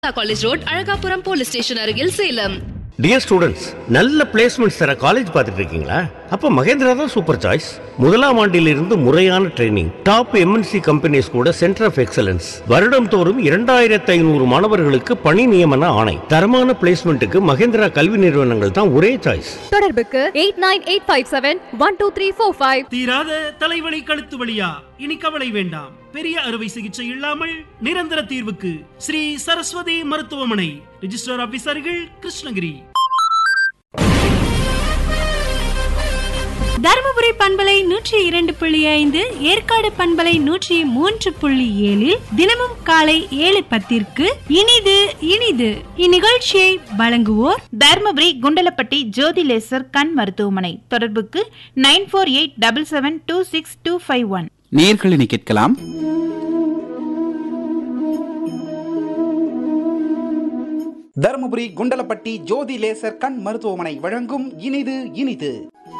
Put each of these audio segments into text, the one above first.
college road Alagapuram police station அருகில் Salem dear students நல்ல placements தர காலேஜ் பார்த்துட்டு இருக்கீங்களா அப்ப மகேந்திரா தான் சூப்பர் சாய்ஸ் முதலாம் ஆண்டிலிருந்து முறையான ட்ரைனிங் டாப் எம்என்சி கம்பெனிஸ் கூட சென்டர் ஆஃப் எக்ஸலன்ஸ் வருடம் தோறும் இரண்டாயிரத்து ஐநூறு மாணவர்களுக்கு பணி நியமன ஆணை தரமான பிளேஸ்மெண்ட்டுக்கு மகேந்திரா கல்வி நிறுவனங்கள் தான் ஒரே சாய்ஸ் தொடர்புக்கு eight nine eight five seven one two three four five தீராத தலைவலி கழுத்து வலியா இனி கவலை வேண்டாம் பெரிய அறுவை சிகிச்சை இல்லாமல் நிரந்தர தீர்வுக்கு ஸ்ரீ சரஸ்வதி மருத்துவமனை ரிஜிஸ்டர் ஆபீசர்கள் கிருஷ்ணகிரி தருமபுரி பண்பலை நூற்றி இரண்டு புள்ளி ஐந்து ஏற்காடு பண்பலை நூற்றி மூன்று புள்ளி ஏழில் தினமும் காலை ஏழு பத்திற்கு இனிது இனிது இந்நிகழ்ச்சியை வழங்குவோர் தர்மபுரி குண்டலப்பட்டி ஜோதி லேசர் கண் மருத்துவமனை தொடர்புக்கு nine four eight double seven two six two five one நேர்களினி கேட்கலாம் தருமபுரி குண்டலப்பட்டி ஜோதி லேசர் கண் மருத்துவமனை வழங்கும் இனிது இனிது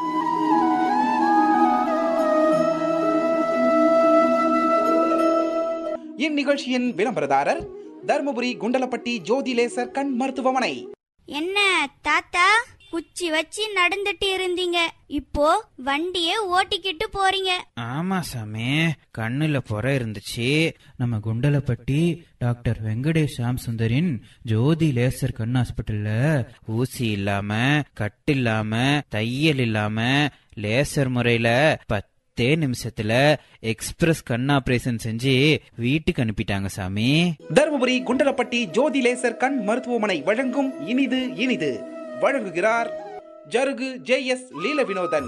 இந்நிகழ்ச்சியின் விளம்பரதாரர் தருமபுரி குண்டலப்பட்டி ஜோதி லேசர் கண் மருத்துவமனை என்ன தாத்தா குச்சி வச்சு நடந்துட்டு இருந்தீங்க இப்போ வண்டிய ஓட்டிக்கிட்டு போறீங்க ஆமா சாமி கண்ணுல புற இருந்துச்சு நம்ம குண்டலப்பட்டி டாக்டர் வெங்கடேஷ் சாம் சுந்தரின் ஜோதி லேசர் கண் ஹாஸ்பிட்டல்ல ஊசி இல்லாம கட்டு இல்லாம தையல் இல்லாம லேசர் முறையில பத்தே நிமிஷத்துல எக்ஸ்பிரஸ் கண் ஆபரேஷன் செஞ்சு வீட்டுக்கு அனுப்பிட்டாங்க சாமி தருமபுரி குண்டலப்பட்டி ஜோதி லேசர் கண் மருத்துவமனை வழங்கும் இனிது இனிது வழங்குகிறார் ஜருகு ஜே எஸ் லீல வினோதன்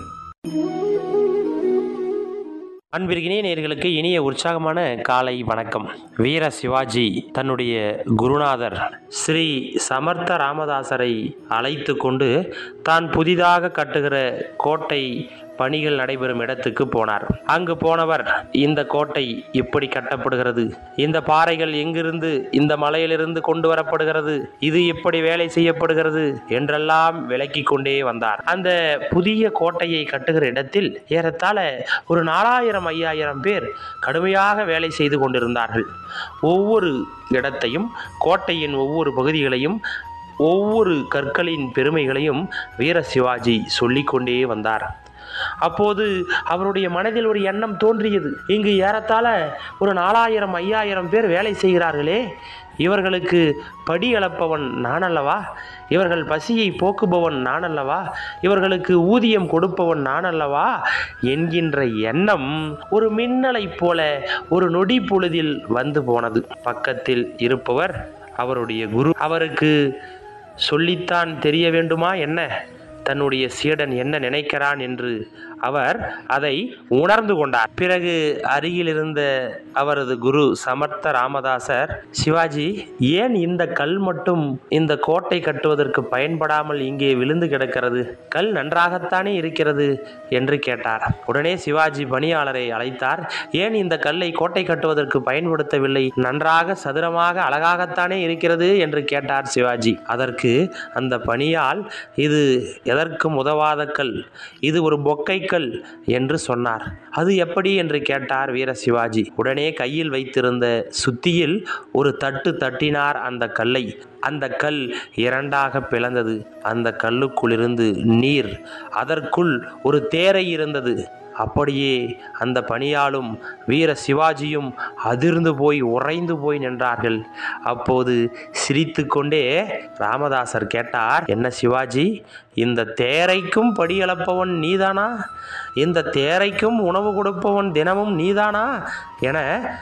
அன்பிற்கினிய நேர்களுக்கு இனிய உற்சாகமான காலை வணக்கம் வீர சிவாஜி தன்னுடைய குருநாதர் ஸ்ரீ சமர்த்த ராமதாசரை அழைத்து கொண்டு தான் புதிதாக கட்டுகிற கோட்டை பணிகள் நடைபெறும் இடத்துக்கு போனார் அங்கு போனவர் இந்த கோட்டை எப்படி கட்டப்படுகிறது இந்த பாறைகள் எங்கிருந்து இந்த மலையிலிருந்து கொண்டு வரப்படுகிறது இது எப்படி வேலை செய்யப்படுகிறது என்றெல்லாம் விளக்கி கொண்டே வந்தார் அந்த புதிய கோட்டையை கட்டுகிற இடத்தில் ஏறத்தாழ ஒரு நாலாயிரம் ஐயாயிரம் பேர் கடுமையாக வேலை செய்து கொண்டிருந்தார்கள் ஒவ்வொரு இடத்தையும் கோட்டையின் ஒவ்வொரு பகுதிகளையும் ஒவ்வொரு கற்களின் பெருமைகளையும் வீர சிவாஜி சொல்லிக்கொண்டே வந்தார் அப்போது அவருடைய மனதில் ஒரு எண்ணம் தோன்றியது இங்கு ஏறத்தாழ ஒரு நாலாயிரம் ஐயாயிரம் பேர் வேலை செய்கிறார்களே இவர்களுக்கு படி அளப்பவன் நான் அல்லவா இவர்கள் பசியை போக்குபவன் நான் அல்லவா இவர்களுக்கு ஊதியம் கொடுப்பவன் நான் அல்லவா என்கின்ற எண்ணம் ஒரு மின்னலைப் போல ஒரு நொடி பொழுதில் வந்து போனது பக்கத்தில் இருப்பவர் அவருடைய குரு அவருக்கு சொல்லித்தான் தெரிய வேண்டுமா என்ன தன்னுடைய சீடன் என்ன நினைக்கிறான் என்று அவர் அதை உணர்ந்து கொண்டார் பிறகு அருகில் இருந்த அவரது குரு சமர்த்த ராமதாசர் சிவாஜி ஏன் இந்த கல் மட்டும் இந்த கோட்டை கட்டுவதற்கு பயன்படாமல் இங்கே விழுந்து கிடக்கிறது கல் நன்றாகத்தானே இருக்கிறது என்று கேட்டார் உடனே சிவாஜி பணியாளரை அழைத்தார் ஏன் இந்த கல்லை கோட்டை கட்டுவதற்கு பயன்படுத்தவில்லை நன்றாக சதுரமாக அழகாகத்தானே இருக்கிறது என்று கேட்டார் சிவாஜி அதற்கு அந்த பணியால் இது எதற்கும் உதவாத கல் இது ஒரு பொக்கை கல் என்று சொன்னார் அது எப்படி என்று கேட்டார் வீர சிவாஜி உடனே கையில் வைத்திருந்த சுத்தியில் ஒரு தட்டு தட்டினார் அந்த கல்லை அந்த கல் இரண்டாக பிளந்தது அந்த கல்லுக்குள்ளிருந்து நீர் அதற்குள் ஒரு தேரை இருந்தது அப்படியே அந்த பணியாலும் வீர சிவாஜியும் அதிர்ந்து போய் உறைந்து போய் நின்றார்கள் அப்போது சிரித்து கொண்டே ராமதாசர் கேட்டார் என்ன சிவாஜி இந்த தேரைக்கும் படியளப்பவன் நீதானா இந்த தேரைக்கும் உணவு கொடுப்பவன் தினமும் நீதானா என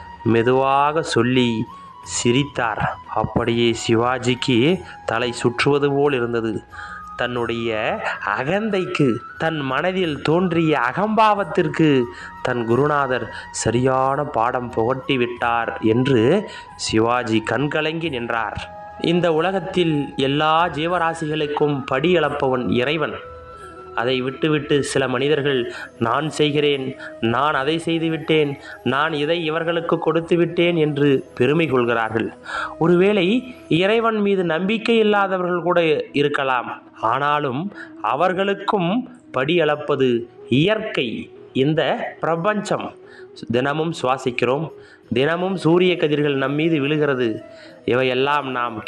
மெதுவாக சொல்லி சிரித்தார் அப்படியே சிவாஜிக்கு தலை சுற்றுவது போல் இருந்தது தன்னுடைய அகந்தைக்கு தன் மனதில் தோன்றிய அகம்பாவத்திற்கு தன் குருநாதர் சரியான பாடம் புகட்டி விட்டார் என்று சிவாஜி கண்கலங்கி நின்றார் இந்த உலகத்தில் எல்லா ஜீவராசிகளுக்கும் படி அளப்பவன் இறைவன் அதை விட்டுவிட்டு சில மனிதர்கள் நான் செய்கிறேன் நான் அதை செய்து விட்டேன் நான் இதை இவர்களுக்கு கொடுத்து விட்டேன் என்று பெருமை கொள்கிறார்கள் ஒருவேளை இறைவன் மீது நம்பிக்கை இல்லாதவர்கள் கூட இருக்கலாம் ஆனாலும் அவர்களுக்கும் படி அளப்பது இயற்கை இந்த பிரபஞ்சம் தினமும் சுவாசிக்கிறோம் தினமும் சூரிய கதிர்கள் நம் மீது விழுகிறது இவையெல்லாம் நாம்